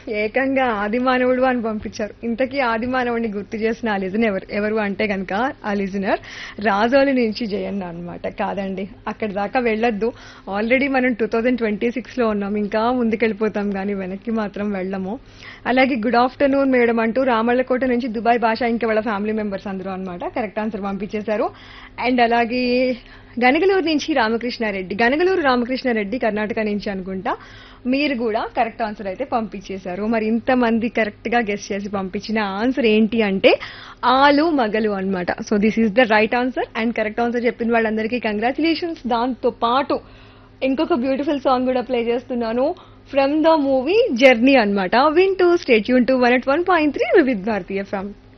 ఏకంగా ఆది మానవుడు అని పంపించారు ఇంతకీ ఆది మానవుడిని గుర్తు చేసిన ఆ లిజన్ ఎవరు ఎవరు అంటే కనుక ఆ లిజనర్ రాజోలి నుంచి జయన్న అన్నమాట కాదండి అక్కడి దాకా వెళ్ళొద్దు ఆల్రెడీ మనం టూ థౌజండ్ ట్వంటీ సిక్స్లో ఉన్నాం ఇంకా ముందుకెళ్ళిపోతాం కానీ వెనక్కి మాత్రం వెళ్ళము అలాగే గుడ్ ఆఫ్టర్నూన్ మేడం అంటూ రామళ్ళకోట నుంచి దుబాయ్ భాష ఇంకా వాళ్ళ ఫ్యామిలీ మెంబర్స్ అందరూ అనమాట కరెక్ట్ ఆన్సర్ పంపించేశారు అండ్ అలాగే గనగలూరు నుంచి రామకృష్ణారెడ్డి గనగలూరు రామకృష్ణారెడ్డి కర్ణాటక నుంచి అనుకుంటా మీరు కూడా కరెక్ట్ ఆన్సర్ అయితే పంపించేశారు మరి ఇంతమంది కరెక్ట్ గా గెస్ట్ చేసి పంపించిన ఆన్సర్ ఏంటి అంటే ఆలు మగలు అన్నమాట so this is the right answer and correct answer చెప్పిన వాళ్ళందరికీ కంగ్రాచులేషన్స్ దాంతో పాటు ఇంకొక బ్యూటిఫుల్ సాంగ్ కూడా ప్లే చేస్తున్నాను ఫ్రమ్ ద మూవీ జర్నీ అన్నమాట విన్ టు స్టేట్ యూన్ to one at one point three with భారతీయ ఫ్రమ్